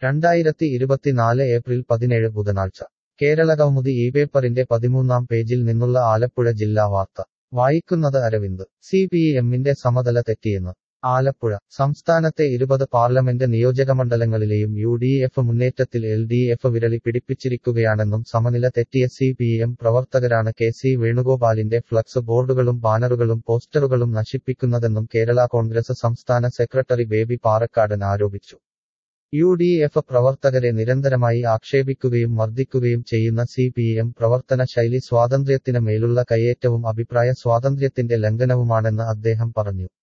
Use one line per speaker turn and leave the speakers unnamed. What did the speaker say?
രണ്ടായിരത്തി ഇരുപത്തിനാല് ഏപ്രിൽ പതിനേഴ് ബുധനാഴ്ച കേരളകൗമുദി ഈ പേപ്പറിന്റെ പതിമൂന്നാം പേജിൽ നിന്നുള്ള ആലപ്പുഴ ജില്ലാ വാർത്ത വായിക്കുന്നത് അരവിന്ദ് സി പി എമ്മിന്റെ സമതല തെറ്റിയെന്ന് ആലപ്പുഴ സംസ്ഥാനത്തെ ഇരുപത് പാർലമെന്റ് നിയോജകമണ്ഡലങ്ങളിലെയും യു ഡി എഫ് മുന്നേറ്റത്തിൽ എൽ ഡി എഫ് വിരളി പിടിപ്പിച്ചിരിക്കുകയാണെന്നും സമനില തെറ്റിയ സി പി എം പ്രവർത്തകരാണ് കെ സി വേണുഗോപാലിന്റെ ഫ്ലക്സ് ബോർഡുകളും ബാനറുകളും പോസ്റ്ററുകളും നശിപ്പിക്കുന്നതെന്നും കേരള കോൺഗ്രസ് സംസ്ഥാന സെക്രട്ടറി ബേബി പാറക്കാടൻ ആരോപിച്ചു യു ഡി എഫ് പ്രവർത്തകരെ നിരന്തരമായി ആക്ഷേപിക്കുകയും മർദ്ദിക്കുകയും ചെയ്യുന്ന സി പി എം പ്രവർത്തന ശൈലി സ്വാതന്ത്ര്യത്തിന് മേലുള്ള കയ്യേറ്റവും അഭിപ്രായ സ്വാതന്ത്ര്യത്തിന്റെ ലംഘനവുമാണെന്ന് അദ്ദേഹം പറഞ്ഞു